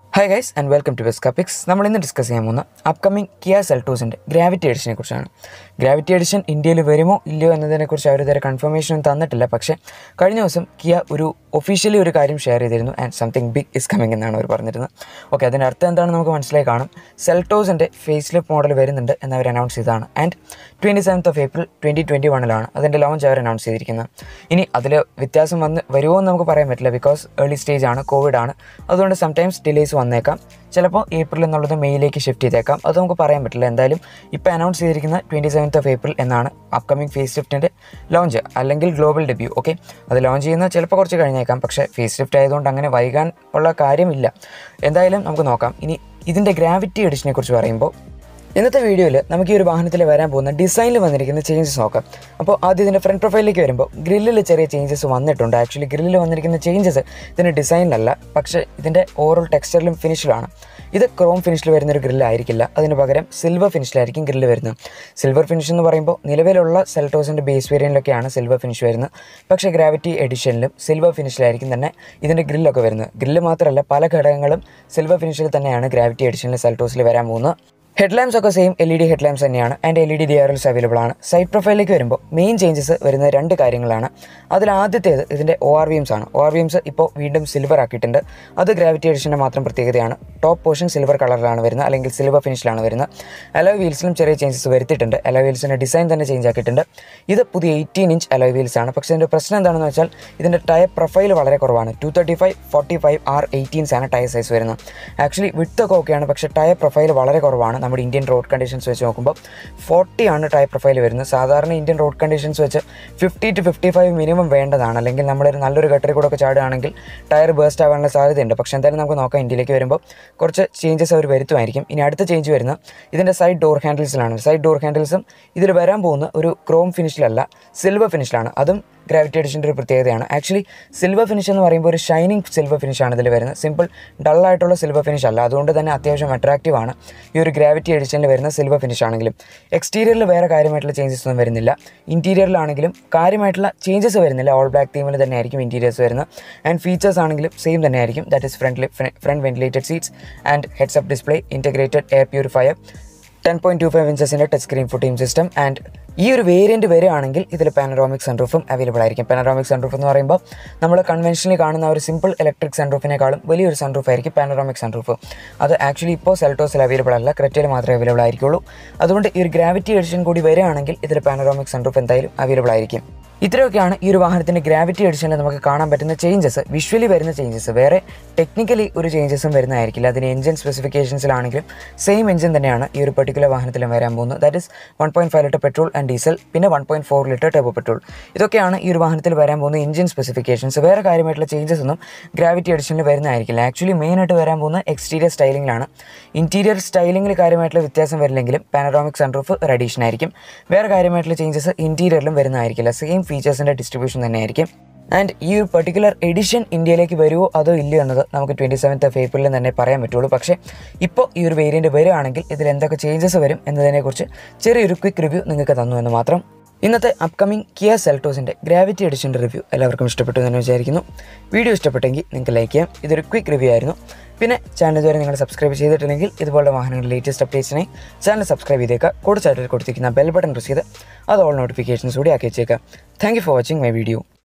hi guys and welcome to Vescapix നമ്മൾ ഇന്ന് discuss ചെയ്യാൻ പോകുന്ന അപ്കമിങ് കിയ സെൽട്ടോസിൻ്റെ ഗ്രാവിറ്റി എഡിഷനെ കുറിച്ചാണ് ഗ്രാവിറ്റി എഡിഷൻ ഇന്ത്യയിൽ വരുമോ ഇല്ലയോ എന്നതിനെക്കുറിച്ച് അവർ ഇതുവരെ കൺഫർമേഷൻ ഒന്നും തന്നിട്ടില്ല പക്ഷേ കഴിഞ്ഞ ദിവസം കിയ ഒരു ഒഫീഷ്യലി ഒരു കാര്യം ഷെയർ ചെയ്തിരുന്നു and something big is coming എന്നാണ് അവർ പറഞ്ഞിരുന്നത് ഓക്കെ അതിൻ്റെ അർത്ഥം എന്താണെന്ന് നമുക്ക് മനസ്സിലായി കാണും സെൽട്ടോസിൻ്റെ ഫേസ് ലിപ്പ് മോഡൽ വരുന്നുണ്ട് എന്ന് അവർ അനൗൺസ് ചെയ്തതാണ് and twenty seventh of April twenty twenty വണ്ണിലാണ് അതിൻ്റെ ലോഞ്ച് അവർ അനൗൺസ് ചെയ്തിരിക്കുന്നത് ഇനി അതിൽ വ്യത്യാസം വന്ന് വരുമോ എന്ന് നമുക്ക് പറയാൻ പറ്റില്ല ബിക്കോസ് ഏർലി സ്റ്റേജ് ആണ് കോവിഡ് ആണ് അതുകൊണ്ട് സംടൈംസ് ഡിലേസ് വന്നേക്കാം ചിലപ്പോൾ ഏപ്രിൽ എന്നുള്ളത് മെയ്യിലേക്ക് ഷിഫ്റ്റ് ചെയ്തേക്കാം അത് നമുക്ക് പറയാൻ പറ്റില്ല എന്തായാലും ഇപ്പോൾ അനൗൺസ് ചെയ്തിരിക്കുന്ന ട്വൻറ്റി സെവൻത്ത് ഓഫ് ഏപ്രിൽ എന്നാണ് അപ്കമിങ് ഫേസ് ലിഫ്റ്റിൻ്റെ ലോഞ്ച് അല്ലെങ്കിൽ ഗ്ലോബൽ ഡെബ്യൂ ഓക്കെ അത് ലോഞ്ച് ചെയ്യുന്നത് ചിലപ്പോൾ കുറച്ച് കഴിഞ്ഞേക്കാം പക്ഷേ ഫേസ് ലിഫ്റ്റ് ആയതുകൊണ്ട് അങ്ങനെ വൈകാൻ ഉള്ള കാര്യമില്ല എന്തായാലും നമുക്ക് നോക്കാം ഇനി ഇതിൻ്റെ ഗ്രാവിറ്റി എഡിഷനെ കുറിച്ച് പറയുമ്പോൾ ഇന്നത്തെ വീഡിയോയിൽ നമുക്ക് ഈ ഒരു വാഹനത്തിൽ വരാൻ പോകുന്ന ഡിസൈനിൽ വന്നിരിക്കുന്ന ചേഞ്ചസ് നോക്കാം അപ്പോൾ ആദ്യം ഇതിൻ്റെ ഫ്രണ്ട് പ്രൊഫൈലിലേക്ക് വരുമ്പോൾ ഗ്രില്ലിൽ ചെറിയ ചേഞ്ചസ് വന്നിട്ടുണ്ട് ആക്ച്വലി ഗ്രില്ലിൽ വന്നിരിക്കുന്ന ചേഞ്ചസ് ഇതിൻ്റെ ഡിസൈനിലല്ല പക്ഷേ ഇതിൻ്റെ ഓവറോൾ ടെക്സ്ചറിലും ഫിനിഷിലാണ് ഇത് ക്രോം ഫിനിഷിൽ വരുന്ന ഒരു ഗ്രില്ലായിരിക്കില്ല അതിന് പകരം സിൽവർ ഫിനിഷിലായിരിക്കും ഗ്രില്ല് വരുന്നത് സിൽവർ ഫിനിഷ് എന്ന് പറയുമ്പോൾ നിലവിലുള്ള സെൽട്ടോസിൻ്റെ ബേസ് വേരിയൻറ്റിലൊക്കെയാണ് സിൽവർ ഫിനിഷ് വരുന്നത് പക്ഷേ ഗ്രാവിറ്റി എഡിഷനിലും സിൽവർ ഫിനിഷിലായിരിക്കും തന്നെ ഇതിൻ്റെ ഗ്രില്ലൊക്കെ വരുന്നത് ഗ്രില്ല് മാത്രമല്ല പല ഘടകങ്ങളും സിൽവർ ഫിനിഷിൽ തന്നെയാണ് ഗ്രാവിറ്റി എഡിഷനിൽ സെൽട്ടോസിൽ വരാൻ പോകുന്നത് ഹെഡ്ലാംസ് ഒക്കെ same L E D headlamps തന്നെയാണ് and L E D D R Ls available ആണ് സൈഡ് പ്രൊഫൈലിലേക്ക് വരുമ്പോൾ മെയിൻ ചേഞ്ചസ് വരുന്ന രണ്ട് കാര്യങ്ങളാണ് അതിൽ ആദ്യത്തേത് ഇതിൻ്റെ ഒ ആർ വി എംസ് ആണ് ഒ ആർ വി എംസ് ഇപ്പോൾ വീണ്ടും സിൽവർ ആക്കിയിട്ടുണ്ട് അത് ഗ്രാവിറ്റി എഡിഷൻ്റെ മാത്രം പ്രത്യേകതയാണ് ടോപ്പ് പോർഷൻ സിൽവർ കളറിലാണ് വരുന്നത് അല്ലെങ്കിൽ സിൽവർ ഫിനിഷിലാണ് വരുന്നത് അലോയ് വീൽസിലും ചെറിയ ചേഞ്ചസ് വരുത്തിയിട്ടുണ്ട് അലോയ് വീൽസിൻ്റെ ഡിസൈൻ തന്നെ ചേഞ്ച് ആക്കിയിട്ടുണ്ട് ഇത് പുതിയ എയ്റ്റീൻ ഇഞ്ച് അലോയ് വീൽസ് ആണ് പക്ഷേ ഇതിൻ്റെ പ്രശ്നം എന്താണെന്ന് വെച്ചാൽ ഇതിൻ്റെ ടയർ പ്രൊഫൈൽ വളരെ കുറവാണ് two thirty five forty five R eighteens ആണ് ടയർ സൈസ് വരുന്നത് ആക്ച്വലി വിട്ടൊക്കെ ഓക്കെയാണ് പക്ഷേ ടയർ പ്രൊഫൈൽ വളരെ കുറവാണ് നമ്മുടെ ഇന്ത്യൻ റോഡ് കണ്ടീഷൻസ് വെച്ച് നോക്കുമ്പോൾ ഫോർട്ടി ആണ് ടയർ പ്രൊഫൈൽ വരുന്നത് സാധാരണ ഇന്ത്യൻ റോഡ് കണ്ടീഷൻസ് വെച്ച് fifty two fifty five minimum വേണ്ടതാണ് അല്ലെങ്കിൽ നമ്മളൊരു നല്ലൊരു ഗട്ടറിൽ കൂടെ ഒക്കെ ചാടുകയാണെങ്കിൽ ടയർ ബേസ്റ്റ് ആവാനുള്ള സാധ്യതയുണ്ട് പക്ഷേ എന്തായാലും നമുക്ക് നോക്കാം ഇന്ത്യയിലേക്ക് വരുമ്പോൾ കുറച്ച് ചേഞ്ചസ് അവർ വരുത്തുമായിരിക്കും ഇനി അടുത്ത ചേഞ്ച് വരുന്നത് ഇതിൻ്റെ സൈഡ് ഡോർ ഹാൻഡിൽസിലാണ് സൈഡ് ഡോർ ഹാൻഡിൽസും ഇതിൽ വരാൻ പോകുന്ന ഒരു ക്രോം ഫിനിഷിലല്ല സിൽവർ ഫിനിഷിലാണ് അതും ഗ്രാവിറ്റി എഡിഷൻ്റെ ഒരു പ്രത്യേകതയാണ് ആക്ച്വലി സിൽവർ ഫിനിഷ് എന്ന് പറയുമ്പോൾ ഒരു ഷൈനിങ് സിൽവർ ഫിനിഷാണ് ഇതിൽ വരുന്നത് സിമ്പിൾ ഡള്ളായിട്ടുള്ള സിൽവർ ഫിനിഷ് അല്ല അതുകൊണ്ട് തന്നെ അത്യാവശ്യം അട്രാക്റ്റീവ് ആണ് ഈ ഒരു ഗ്രാവിറ്റി എഡിഷനിൽ വരുന്ന സിൽവർ ഫിനിഷ് ആണെങ്കിലും എക്സ്റ്റീരിയറിൽ വേറെ കാര്യമായിട്ടുള്ള ചേഞ്ചസ് ഒന്നും വരുന്നില്ല ഇൻറ്റീരിയറിലാണെങ്കിലും കാര്യമായിട്ടുള്ള ചേഞ്ചസ് വരുന്നില്ല ഓൾ ബ്ലാക്ക് തീമിൽ തന്നെ ആയിരിക്കും ഇൻറ്റീരിയേഴ്സ് വരുന്നത് ആൻഡ് ഫീച്ചേഴ്സ് ആണെങ്കിലും സെയിം തന്നെ ആയിരിക്കും that is front front ventilated seats and heads up display integrated air purifier ten point two five ഇഞ്ചസിൻ്റെ ടച്ച് സ്ക്രീൻ ഫുട്ടീം സിസ്റ്റം ആൻഡ് ഈ ഒരു വേരിയൻറ്റ് വരികയാണെങ്കിൽ ഇതിൽ പാനറോമിക് സൺറൂഫും അവൈലബിൾ ആയിരിക്കും പാനറോമിക് സൺറൂഫ് എന്ന് പറയുമ്പോൾ നമ്മൾ കൺവെൻഷനലി കാണുന്ന ഒരു സിമ്പിൾ ഇലക്ട്രിക് സൺറൂഫിനേക്കാളും വലിയൊരു സൺറൂഫ് ആയിരിക്കും പാനറോമിക് സൺറൂഫ് അത് ആക്ച്വലി ഇപ്പോൾ സെൽട്ടോസിൽ അവൈലബിൾ അല്ല ക്രെറ്റയിൽ മാത്രമേ അവൈലബിൾ ആയിരിക്കുള്ളൂ അതുകൊണ്ട് ഈ ഒരു ഗ്രാവിറ്റി എഡിഷൻ കൂടി വരികയാണെങ്കിൽ ഇതിൽ പാനറോമിക് സൺറൂഫ് എന്തായാലും അവൈലബിൾ ആയിരിക്കും ഇത്രയൊക്കെയാണ് ഈ ഒരു വാഹനത്തിൻ്റെ ഗ്രാവിറ്റി എഡിഷനിൽ നമുക്ക് കാണാൻ പറ്റുന്ന ചേഞ്ചസ് വിഷ്വലി വരുന്ന ചേഞ്ചസ് വേറെ ടെക്നിക്കലി ഒരു ചേഞ്ചസും വരുന്നതായിരിക്കില്ല അതിന് എഞ്ചിൻ സ്പെസിഫിക്കേഷൻസിലാണെങ്കിലും സെയിം എഞ്ചിൻ തന്നെയാണ് ഈ ഒരു പെർട്ടിക്കുലർ വാഹനത്തിലും വരാൻ പോകുന്നത് that is one point five litre petrol and diesel പിന്നെ one point four litre turbo petrol ഇതൊക്കെയാണ് ഈ ഒരു വാഹനത്തിൽ വരാൻ പോകുന്ന എഞ്ചിൻ സ്പെസിഫിക്കേഷൻസ് വേറെ കാര്യമായിട്ടുള്ള ചേഞ്ചസ് ഒന്നും ഗ്രാവിറ്റി എഡിഷനിൽ വരുന്നതായിരിക്കില്ല ആക്ച്വലി മെയിനായിട്ട് വരാൻ പോകുന്ന എക്സ്റ്റീരിയർ സ്റ്റൈലിംഗിലാണ് ഇൻറ്റീരിയർ സ്റ്റൈലിംഗിൽ കാര്യമായിട്ടുള്ള വ്യത്യാസം വരില്ലെങ്കിലും പാനറോമിക് സൺറൂഫ് ഒരു അഡീഷൻ ആയിരിക്കും വേറെ കാര്യമായിട്ടുള്ള ചേഞ്ചസ് ഇൻറ്റീരിയറിലും വരുന്നതായിരിക്കില്ല സെയിം ഫീച്ചേഴ്സിൻ്റെ ഡിസ്ട്രിബ്യൂഷൻ തന്നെയായിരിക്കും ആൻഡ് ഈ ഒരു പെർട്ടിക്കുലർ എഡിഷൻ ഇന്ത്യയിലേക്ക് വരുമോ അതോ ഇല്ലയോ എന്നത് നമുക്ക് ട്വൻറ്റി സെവൻത്ത് ഓഫ് ഏപ്രിലിൽ തന്നെ പറയാൻ പറ്റുള്ളൂ പക്ഷേ ഇപ്പോൾ ഈ ഒരു വേരിയൻറ്റ് വരികയാണെങ്കിൽ ഇതിൽ എന്തൊക്കെ ചേഞ്ചസ് വരും എന്നതിനെക്കുറിച്ച് ചെറിയൊരു ക്വിക്ക് റിവ്യൂ നിങ്ങൾക്ക് തന്നു എന്ന് മാത്രം ഇന്നത്തെ അപ്കമിങ് കിയ സെൽട്ടോസിൻ്റെ ഗ്രാവിറ്റി എഡിഷൻ്റെ റിവ്യൂ എല്ലാവർക്കും ഇഷ്ടപ്പെട്ടു എന്ന് തന്നെ വിചാരിക്കുന്നു വീഡിയോ ഇഷ്ടപ്പെട്ടെങ്കിൽ നിങ്ങൾക്ക് ലൈക്ക് ചെയ്യാം ഇതൊരു ക്വിക്ക് റിവ്യൂ ആയിരുന്നു പിന്നെ ചാനൽ ഇതുവരെ നിങ്ങൾ സബ്സ്ക്രൈബ് ചെയ്തിട്ടില്ലെങ്കിൽ ഇതുപോലുള്ള വാഹനങ്ങളുടെ ലേറ്റസ്റ്റ് അപ്ഡേറ്റ്സിനായി ചാനൽ സബ്സ്ക്രൈബ് ചെയ്തേക്കുക കൂടെ ചാറ്റിൽ കൊടുത്തിരിക്കുന്ന ബെൽ ബട്ടൺ പ്രസ് ചെയ്ത് അത് ഓൾ നോട്ടിഫിക്കേഷൻസ് കൂടി ആക്കി വെച്ചേക്കുക thank you for watching my video